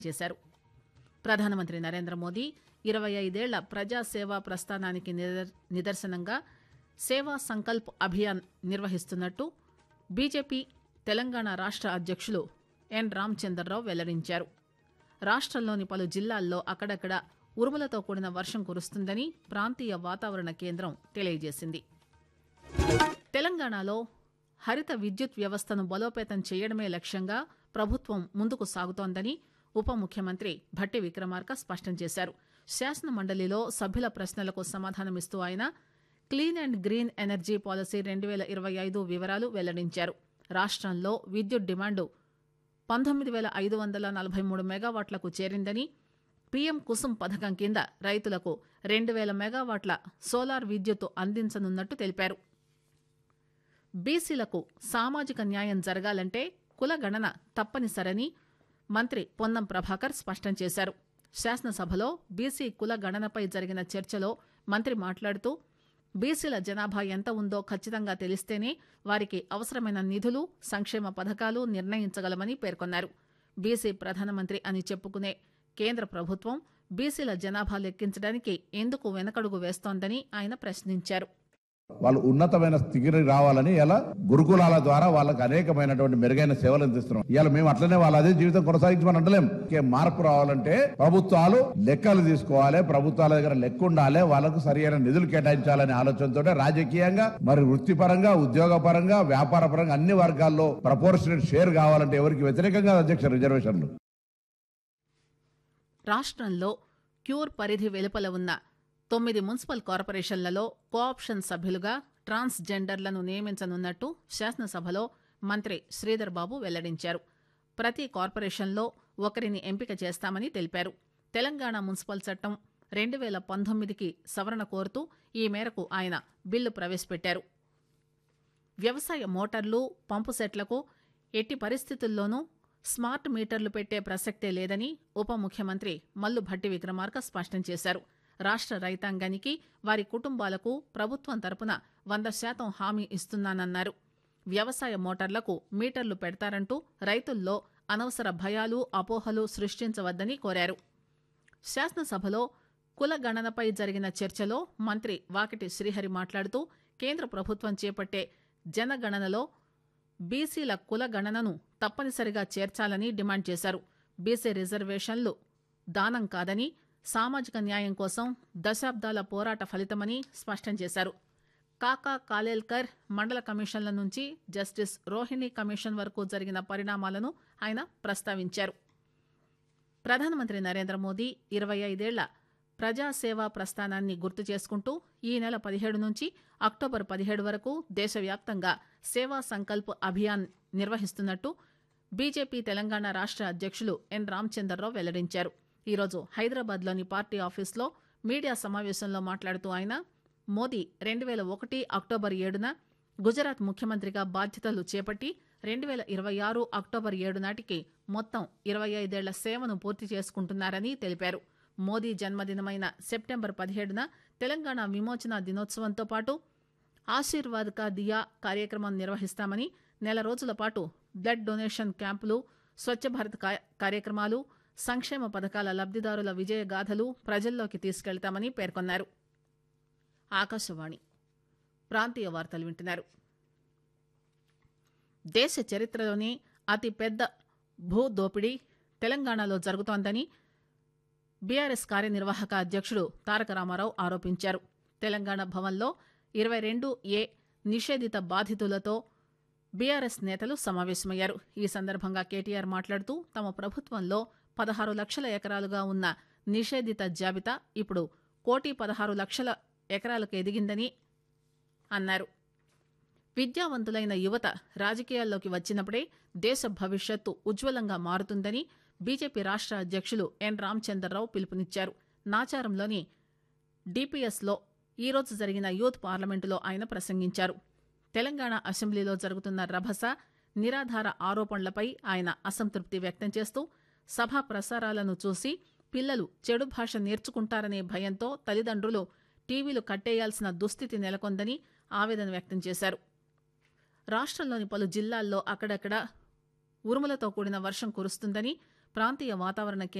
చేశారు ప్రధానమంత్రి నరేంద్ర మోదీ ఇరవై ఐదేళ్ల ప్రజాసేవా ప్రస్థానానికి నిదర్- నిదర్శనంగా సేవా సంకల్ప్ అభియాన్ నిర్వహిస్తున్నట్టు బీజేపీ తెలంగాణ రాష్ట్ర అధ్యక్షులు ఎన్ రామచంద్రరావు వెల్లడించారు రాష్ట్రంలోని పలు జిల్లాల్లో అక్కడక్కడ ఉరుములతో కూడిన వర్షం కురుస్తుందని ప్రాంతీయ వాతావరణ కేంద్రం తెలియజేసింది తెలంగాణలో హరిత విద్యుత్ వ్యవస్థను బలోపేతం చేయడమే లక్ష్యంగా ప్రభుత్వం ముందుకు సాగుతోందని ఉప ముఖ్యమంత్రి భట్టి విక్రమార్క స్పష్టం చేశారు శాసన మండలిలో సభ్యుల ప్రశ్నలకు సమాధానమిస్తూ ఆయన clean and green energy policy రెండు వేల ఇరవై ఐదు వివరాలు వెల్లడించారు రాష్ట్రంలో విద్యుత్ డిమాండు పంతొమ్మిది వేల ఐదు వందల నలభై మూడు మెగావాట్లకు చేరిందని పీఎం కుసుమ్ పథకం కింద రైతులకు రెండు వేల మెగావాట్ల సోలార్ విద్యుత్ అందించనున్నట్టు తెలిపారు బీసీలకు సామాజిక న్యాయం జరగాలంటే కుల గణన తప్పనిసరని మంత్రి పొన్నం ప్రభాకర్ స్పష్టం చేశారు శాసనసభలో బీసీ కుల గణనపై జరిగిన చర్చలో మంత్రి మాట్లాడుతూ బీసీల జనాభా ఎంత ఉందో ఖచ్చితంగా తెలిస్తేనే వారికి అవసరమైన నిధులు సంక్షేమ పథకాలు నిర్ణయించగలమని పేర్కొన్నారు బీసీ ప్రధానమంత్రి అని చెప్పుకునే కేంద్ర ప్రభుత్వం బీసీల జనాభా లెక్కించడానికి ఎందుకు వెనకడుగు వేస్తోందని ఆయన ప్రశ్నించారు వాళ్ళు ఉన్నతమైన స్థితికి రావాలని ఇలా గురుకులాల ద్వారా వాళ్ళకి అనేకమైనటువంటి మెరుగైన సేవలు అందిస్తున్నాం ఇవాళ మేము అట్లనే వాళ్ళ అదే జీవితం కొనసాగించమని అంటలేం ఇంకే మార్పు రావాలంటే ప్రభుత్వాలు లెక్కలు తీసుకోవాలి ప్రభుత్వాల దగ్గర లెక్క ఉండాలి వాళ్ళకు సరైన నిధులు కేటాయించాలనే ఆలోచనతో రాజకీయంగా మరి వృత్తిపరంగా ఉద్యోగ పరంగా వ్యాపార పరంగా అన్ని వర్గాల్లో ప్రపోర్షనల్ షేర్ కావాలంటే ఎవరికి వ్యతిరేకంగా అధ్యక్ష రిజర్వేషన్లు రాష్ట్రంలో క్యూర్ పరిధి వెలుపల ఉన్న తొమ్మిది మున్సిపల్ కార్పొరేషన్లలో కోఆప్షన్ సభ్యులుగా ట్రాన్స్ జెండర్లను నియమించనున్నట్టు శాసనసభలో మంత్రి శ్రీధర్ బాబు వెల్లడించారు ప్రతి కార్పొరేషన్లో ఒకరిని ఎంపిక చేస్తామని తెలిపారు తెలంగాణ మున్సిపల్ చట్టం రెండు వేల పంతొమ్మిదికి సవరణ కోరుతూ ఈ మేరకు ఆయన బిల్లు ప్రవేశపెట్టారు వ్యవసాయ మోటార్లు పంపు సెట్లకు ఎట్టి పరిస్థితుల్లోనూ స్మార్ట్ మీటర్లు పెట్టే ప్రసక్తే లేదని ఉప ముఖ్యమంత్రి మల్లు భట్టి విక్రమార్క స్పష్టం చేశారు రాష్ట్ర రైతాంగానికి వారి కుటుంబాలకు ప్రభుత్వం తరపున వంద శాతం హామీ ఇస్తున్నానన్నారు వ్యవసాయ మోటార్లకు మీటర్లు పెడతారంటూ రైతుల్లో అనవసర భయాలు అపోహలు సృష్టించవద్దని కోరారు శాసనసభలో కుల గణనపై జరిగిన చర్చలో మంత్రి వాకిటి శ్రీహరి మాట్లాడుతూ కేంద్ర ప్రభుత్వం చేపట్టే జనగణనలో బీసీల కుల గణనను తప్పనిసరిగా చేర్చాలని డిమాండ్ చేశారు బీసీ రిజర్వేషన్లు దానం కాదని సామాజిక న్యాయం కోసం దశాబ్దాల పోరాట ఫలితమని స్పష్టం చేశారు కాకా కాలేల్కర్ మండల కమిషన్ల నుంచి జస్టిస్ రోహిణి కమిషన్ వరకు జరిగిన పరిణామాలను ఆయన ప్రస్తావించారు ప్రధానమంత్రి నరేంద్ర మోదీ ఇరవై ఐదేళ్ల ప్రజాసేవా ప్రస్థానాన్ని గుర్తు చేసుకుంటూ ఈ నెల పదిహేడు నుంచి అక్టోబర్ పదిహేడు వరకు దేశవ్యాప్తంగా సేవా సంకల్ప్ అభియాన్ నిర్వహిస్తున్నట్టు బీజేపీ తెలంగాణ రాష్ట్ర అధ్యక్షులు ఎన్ రామచంద్రరావు వెల్లడించారు ఈరోజు హైదరాబాద్లోని పార్టీ ఆఫీస్లో మీడియా సమావేశంలో మాట్లాడుతూ ఆయన మోదీ రెండు వేల ఒకటి అక్టోబర్ ఏడున గుజరాత్ ముఖ్యమంత్రిగా బాధ్యతలు చేపట్టి రెండు వేల ఇరవై ఆరు అక్టోబర్ ఏడు నాటికి మొత్తం ఇరవై ఐదేళ్ల సేవను పూర్తి చేసుకుంటున్నారని తెలిపారు మోదీ జన్మదినమైన సెప్టెంబర్ పదిహేడున తెలంగాణ విమోచన దినోత్సవంతో పాటు ఆశీర్వాద్ కా దియా కార్యక్రమం నిర్వహిస్తామని నెల రోజుల పాటు బ్లడ్ డొనేషన్ క్యాంపులు స్వచ్ఛ భారత్ కా- కార్యక్రమాలు సంక్షేమ పథకాల లబ్దిదారుల విజయగాథలు ప్రజల్లోకి తీసుకెళ్తామని పేర్కొన్నారు ఆకాశవాణి ప్రాంతీయ వార్తలు వింటున్నారు దేశ చరిత్రలోనే అతి పెద్ద భూ దోపిడీ తెలంగాణలో జరుగుతోందని బీఆర్ఎస్ కార్యనిర్వాహక అధ్యక్షుడు తారక రామారావు ఆరోపించారు తెలంగాణ భవన్లో ఇరవై రెండు ఏ నిషేధిత బాధితులతో బీఆర్ఎస్ నేతలు సమావేశమయ్యారు ఈ సందర్భంగా కేటీఆర్ మాట్లాడుతూ తమ ప్రభుత్వంలో పదహారు లక్షల ఎకరాలుగా ఉన్న నిషేధిత జాబితా ఇప్పుడు కోటి పదహారు లక్షల ఎకరాలకు ఎదిగిందని అన్నారు విద్యావంతులైన యువత రాజకీయాల్లోకి వచ్చినప్పుడే దేశ భవిష్యత్తు ఉజ్వలంగా మారుతుందని బీజేపీ రాష్ట్ర అధ్యక్షులు ఎన్ రామచంద్రరావు పిలుపునిచ్చారు నాచారంలోని డిపిఎస్లో ఈరోజు జరిగిన యూత్ పార్లమెంటులో ఆయన ప్రసంగించారు తెలంగాణ అసెంబ్లీలో జరుగుతున్న రభస నిరాధార ఆరోపణలపై ఆయన అసంతృప్తి వ్యక్తం చేస్తూ సభా ప్రసారాలను చూసి పిల్లలు చెడు భాష నేర్చుకుంటారనే భయంతో తల్లిదండ్రులు టీవీలు కట్టేయాల్సిన దుస్థితి నెలకొందని ఆవేదన వ్యక్తం చేశారు రాష్ట్రంలోని పలు జిల్లాల్లో అక్కడక్కడ ఉరుములతో కూడిన వర్షం కురుస్తుందని ప్రాంతీయ వాతావరణ